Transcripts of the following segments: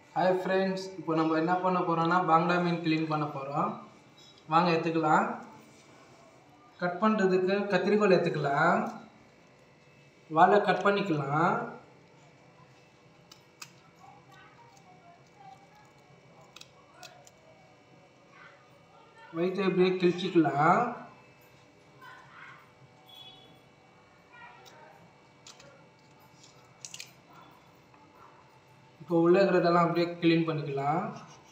hi friends இப்போ நம்ம என்ன பண்ண போகிறோம்னா பாங்டா மீன் க்ளீன் பண்ண போகிறோம் வாங்க எடுத்துக்கலாம் கட் பண்ணுறதுக்கு கத்திரிக்கோல் எடுத்துக்கலாம் வாழை கட் பண்ணிக்கலாம் வயிற்று இப்படியே கிழிச்சிக்கலாம் இப்போ உள்ள இருக்கிறதெல்லாம் அப்படியே க்ளீன் பண்ணிக்கலாம்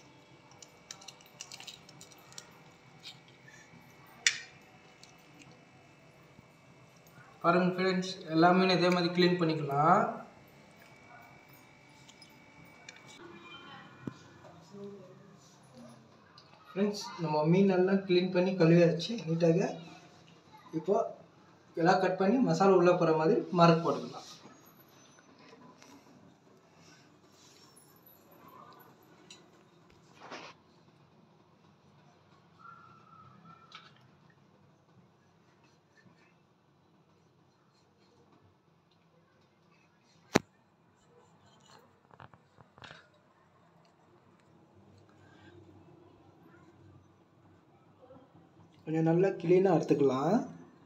பாருங்க ஃப்ரெண்ட்ஸ் எல்லாமே இதே மாதிரி க்ளீன் பண்ணிக்கலாம் ஃப்ரெண்ட்ஸ் நம்ம மீன் எல்லாம் க்ளீன் பண்ணி கழுவியாச்சு நீட்டாக இப்போ எல்லாம் கட் பண்ணி மசாலா உள்ளே போகிற மாதிரி மார்க் போட்டுக்கலாம் கொஞ்சம் நல்லா க்ளீனாக எடுத்துக்கலாம்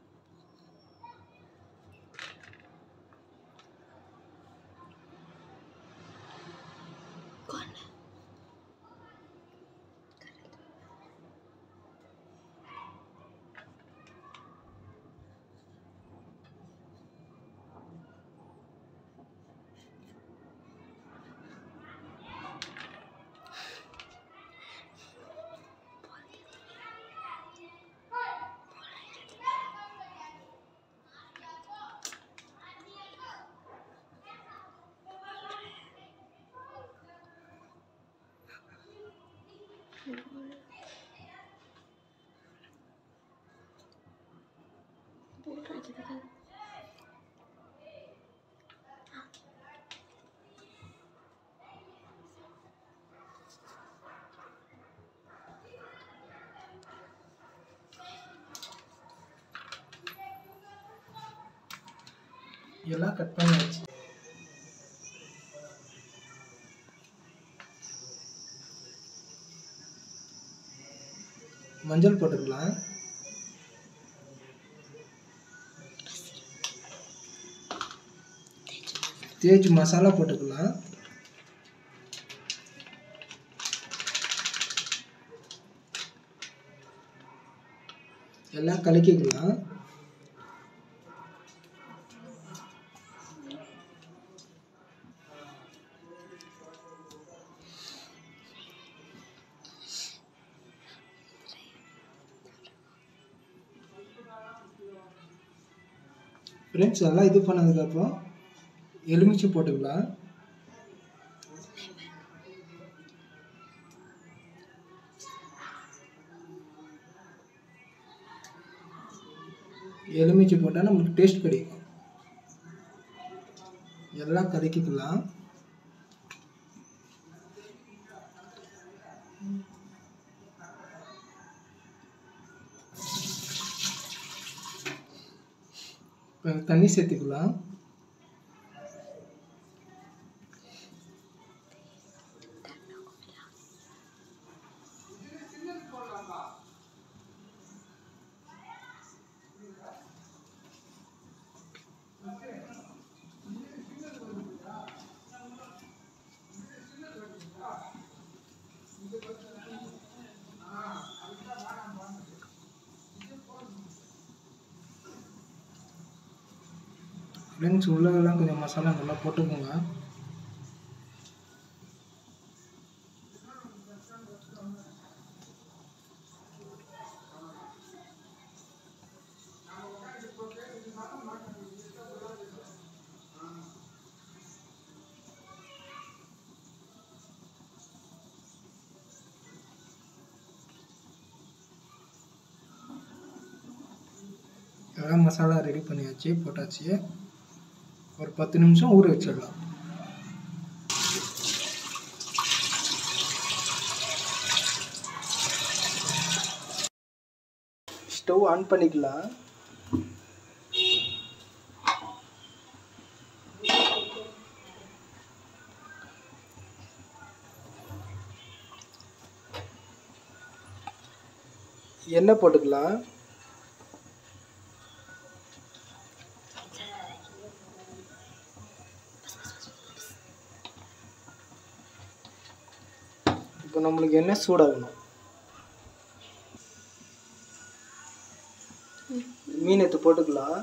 எல்லாம் கட் பண்ணியாச்சு மஞ்சள் போட்டுக்கலாம் தேஜ் மசாலா போட்டுக்கலாம் எல்லாம் கலக்கிக்கலாம் ஃப்ரெண்ட்ஸ் எல்லாம் இது பண்ணதுக்கப்புறம் எலுமிச்சை போட்டுக்கலாம் எலுமிச்சை போட்டால் நம்மளுக்கு டேஸ்ட் கிடைக்கும் எல்லாம் கதக்கிக்கலாம் இப்போ தண்ணி சேர்த்துக்கலாம் ஃப்ரெண்ட்ஸ் உள்ளதெல்லாம் கொஞ்சம் மசாலா நல்லா போட்டுக்கோங்க எல்லாம் மசாலா ரெடி பண்ணியாச்சு போட்டாச்சு ஒரு பத்து நிமிஷம் ஊற வச்சிடலாம் ஸ்டவ் ஆன் பண்ணிக்கலாம் எண்ணெய் போட்டுக்கலாம் இப்போ நம்மளுக்கு எண்ணெய் சூடாகணும் மீன் எடுத்து போட்டுக்கலாம்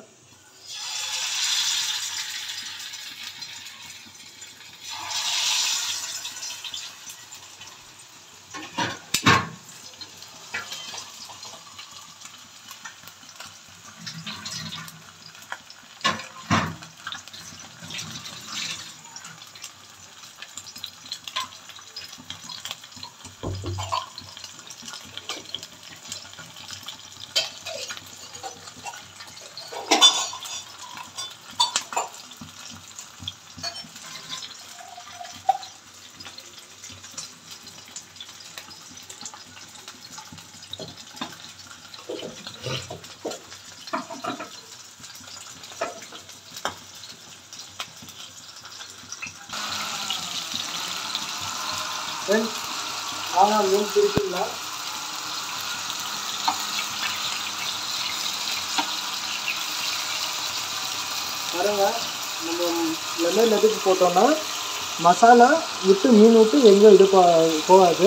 ஃப்ரெண்ட்ஸ் ஆனால் மீன் பிடிச்சிங்களா பாருங்க நம்ம லெமன் எதுக்கு போட்டோம்னா மசாலா விட்டு மீன் விட்டு எங்கேயும் இது போ- போகாது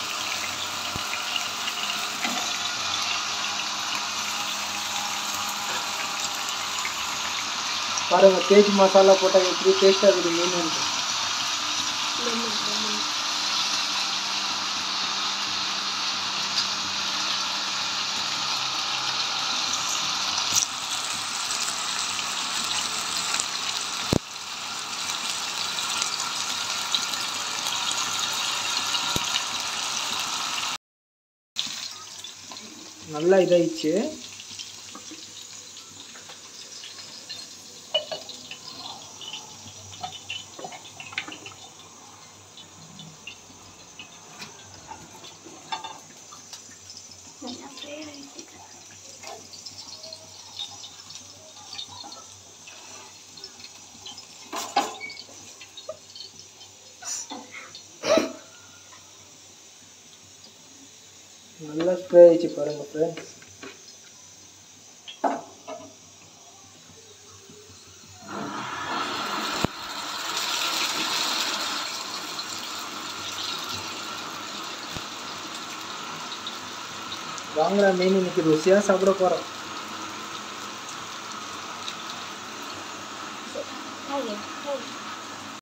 பாருங்க தேஜ் மசாலா போட்டால் எப்படி டேஸ்ட்டாக இருக்குது மீன் நல்லா இதாயிடுச்சு நல்லா ஸ்ப்ரே ஆயிடுச்சு பாருங்க ஃப்ரெண்ட்ஸ் வாங்குற மீன் இன்னைக்கு ருசியாக சாப்பிட போகிறோம்